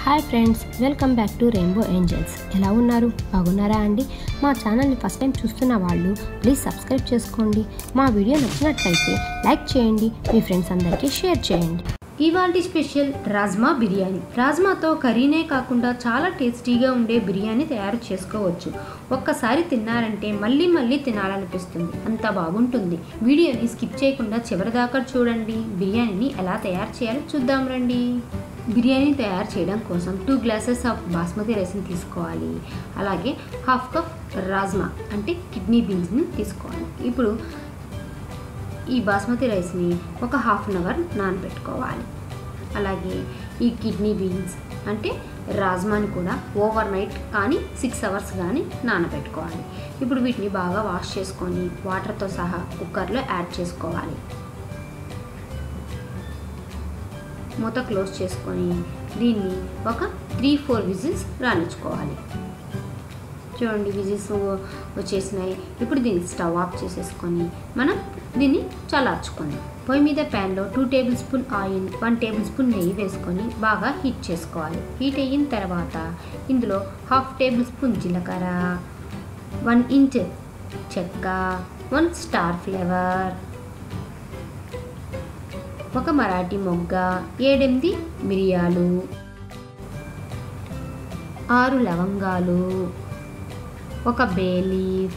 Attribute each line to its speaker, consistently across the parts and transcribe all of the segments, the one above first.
Speaker 1: hi friends welcome back to rainbow angels ఎలా ఉన్నారు బాగున్నారా అండి మా ఛానల్ని ఫస్ట్ టైం చూస్తున్న వాళ్ళు ప్లీజ్ సబ్స్క్రైబ్ చేసుకోండి మా వీడియో నచ్చినట్లయితే లైక్ చేయండి మీ ఫ్రెండ్స్ అందరికీ షేర్ చేయండి
Speaker 2: ఇవాల్టి స్పెషల్ రాజ్మా బిర్యానీ రాజ్మాతో కర్రీనే కాకుండా చాలా టేస్టీగా ఉండే బిర్యానీ తయారు చేసుకోవచ్చు ఒక్కసారి తిన్నారంటే మళ్ళీ మళ్ళీ తినాలనిపిస్తుంది అంత బాగుంటుంది వీడియోని స్కిప్ చేయకుండా చివరిదాకా చూడండి బిర్యానీని ఎలా తయారు చేయాలో చూద్దాం రండి బిర్యానీ తయారు చేయడం కోసం టూ గ్లాసెస్ ఆఫ్ బాస్మతి రైస్ని తీసుకోవాలి అలాగే హాఫ్ కప్ రాజ్మా అంటే కిడ్నీ బీన్స్ని తీసుకోవాలి ఇప్పుడు ఈ బాస్మతి రైస్ని ఒక హాఫ్ అన్ అవర్ నానబెట్టుకోవాలి అలాగే ఈ కిడ్నీ బీన్స్ అంటే రాజ్మాని కూడా ఓవర్ నైట్ కానీ సిక్స్ అవర్స్ కానీ నానబెట్టుకోవాలి ఇప్పుడు వీటిని బాగా వాష్ చేసుకొని వాటర్తో సహా కుక్కర్లో యాడ్ చేసుకోవాలి మూత క్లోజ్ చేసుకొని దీన్ని ఒక త్రీ ఫోర్ విజిల్స్ రాణించుకోవాలి చూడండి విజిల్స్ వచ్చేసినాయి ఇప్పుడు దీన్ని స్టవ్ ఆఫ్ చేసేసుకొని మనం దీన్ని చల్లార్చుకుందాం పొయ్యి మీద ప్యాన్లో two tablespoon oil one tablespoon నెయ్యి వేసుకొని బాగా హీట్ చేసుకోవాలి హీట్ అయిన తర్వాత ఇందులో హాఫ్ టేబుల్ స్పూన్ జీలకర్ర వన్ ఇంచ్ చెక్క వన్ స్టార్ ఫ్లేవర్ ఒక మరాఠీ మొగ్గ ఏడెనిమిది మిరియాలు ఆరు లవంగాలు ఒక బే లీఫ్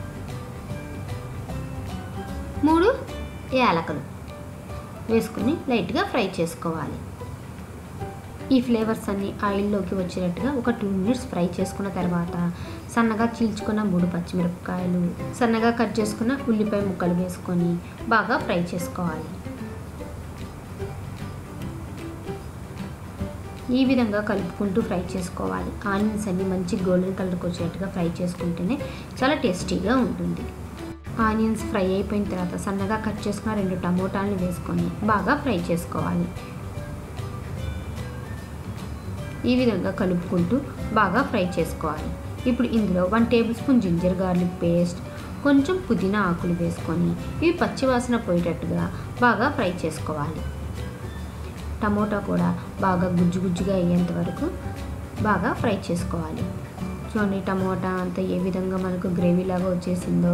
Speaker 2: మూడు యాలకులు వేసుకుని లైట్గా ఫ్రై చేసుకోవాలి ఈ ఫ్లేవర్స్ అన్నీ ఆయిల్లోకి వచ్చేటట్టుగా ఒక టూ మినిట్స్ ఫ్రై చేసుకున్న తర్వాత సన్నగా చీల్చుకున్న మూడు పచ్చిమిరపకాయలు సన్నగా కట్ చేసుకున్న ఉల్లిపాయ ముక్కలు వేసుకొని బాగా ఫ్రై చేసుకోవాలి ఈ విధంగా కలుపుకుంటూ ఫ్రై చేసుకోవాలి ఆనియన్స్ అన్ని మంచి గోల్డెన్ కలర్కి వచ్చేట్టుగా ఫ్రై చేసుకుంటేనే చాలా టేస్టీగా ఉంటుంది ఆనియన్స్ ఫ్రై అయిపోయిన తర్వాత సన్నగా కట్ చేసుకున్న రెండు టమోటాలను వేసుకొని బాగా ఫ్రై చేసుకోవాలి ఈ విధంగా కలుపుకుంటూ బాగా ఫ్రై చేసుకోవాలి ఇప్పుడు ఇందులో one tablespoon ginger garlic paste కొంచెం పుదీనా ఆకులు వేసుకొని ఇవి పచ్చివాసన పోయేటట్టుగా బాగా ఫ్రై చేసుకోవాలి టమోటా కూడా బాగా గుజ్జు గుజ్జుగా అయ్యేంత వరకు బాగా ఫ్రై చేసుకోవాలి చూడండి టమోటా అంతా ఏ విధంగా మనకు గ్రేవీ లాగా వచ్చేసిందో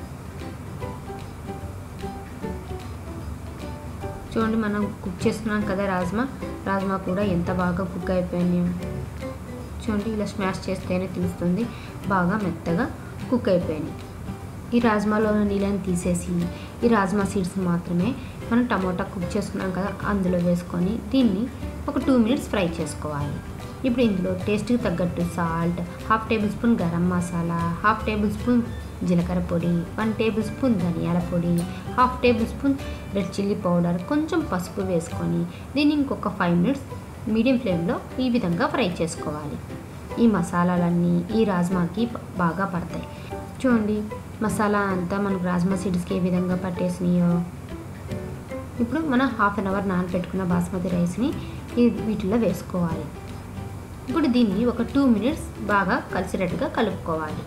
Speaker 2: చూడండి మనం కుక్ చేసుకున్నాం కదా రాజ్మా రాజ్మా కూడా ఎంత బాగా కుక్ అయిపోయినాయి చూడండి ఇలా స్మాష్ చేస్తేనే తెలుస్తుంది బాగా మెత్తగా కుక్ అయిపోయినాయి ఈ రాజ్మాలో ఉన్న నీళ్ళని తీసేసి ఈ రాజ్మా సీడ్స్ మాత్రమే మనం టమోటా కుక్ చేసుకున్నాం కదా అందులో వేసుకొని దీన్ని ఒక టూ మినిట్స్ ఫ్రై చేసుకోవాలి ఇప్పుడు ఇందులో టేస్ట్కి తగ్గట్టు salt half tablespoon garam masala half tablespoon జీలకర్ర పొడి వన్ టేబుల్ స్పూన్ ధనియాల పొడి half tablespoon red chilli powder కొంచెం పసుపు వేసుకొని దీన్ని ఇంకొక ఫైవ్ మినిట్స్ మీడియం ఫ్లేమ్లో ఈ విధంగా ఫ్రై చేసుకోవాలి ఈ మసాలాలన్నీ ఈ రాజ్మాకి బాగా పడతాయి చూడండి మసాలా అంతా మనకు రాజ్మా సీడ్స్కి ఏ విధంగా పట్టేసినాయో ఇప్పుడు మనం హాఫ్ అన్ అవర్ నానబెట్టుకున్న బాస్మతి రైస్ని ఈ వీటిలో వేసుకోవాలి ఇప్పుడు దీన్ని ఒక టూ మినిట్స్ బాగా కలిసేటట్టుగా కలుపుకోవాలి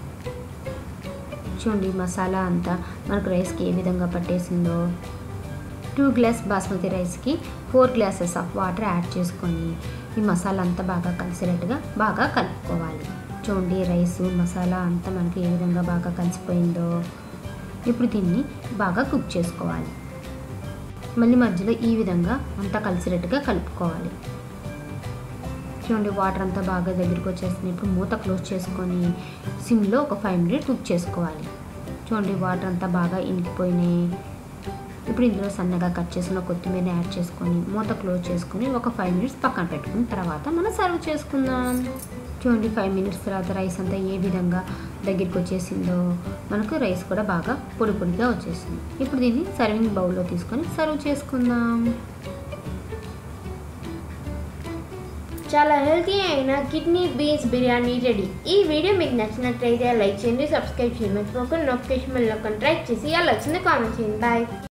Speaker 2: చూడండి మసాలా అంతా మనకు రైస్కి ఏ విధంగా పట్టేసిందో టూ గ్లాస్ బాస్మతి రైస్కి four glasses of water add చేసుకొని ఈ మసాలా అంతా బాగా కలిసేటట్టుగా బాగా కలుపుకోవాలి చూడండి రైస్ మసాలా అంతా మనకి ఏ విధంగా బాగా కలిసిపోయిందో ఇప్పుడు దీన్ని బాగా కుక్ చేసుకోవాలి మళ్ళీ మధ్యలో ఈ విధంగా అంతా కలిసేటట్టుగా కలుపుకోవాలి చూడండి వాటర్ అంతా బాగా దగ్గరికి వచ్చేస్తుంది ఇప్పుడు మూత క్లోజ్ చేసుకొని సిమ్లో ఒక ఫైవ్ మినిట్స్ కుక్ చేసుకోవాలి చూడండి వాటర్ అంతా బాగా ఇంకిపోయినాయి ఇప్పుడు ఇందులో సన్నగా కట్ చేసిన కొత్తిమీర యాడ్ చేసుకొని మూత క్లోజ్ చేసుకొని ఒక ఫైవ్ మినిట్స్ పక్కన పెట్టుకున్న తర్వాత మనం సర్వ్ చేసుకుందాం చూడండి ఫైవ్ మినిట్స్ తర్వాత రైస్ అంతా ఏ విధంగా దగ్గరికి వచ్చేసిందో మనకు రైస్ కూడా బాగా పొడి పొడిగా వచ్చేసింది ఇప్పుడు దీన్ని సర్వింగ్ బౌల్లో తీసుకొని సర్వ్ చేసుకుందాం
Speaker 3: చాలా హెల్తీ అయిన కిడ్నీ బీన్స్ బిర్యానీ రెడీ ఈ వీడియో మీకు నచ్చినట్లయితే లైక్ చేయండి సబ్స్క్రైబ్ చేయండి మర్చిపోకుండా నోటిఫికేషన్ బెల్ నొక్కండి ట్రై చేసి అలా వచ్చింది కామెంట్ చేయండి బాయ్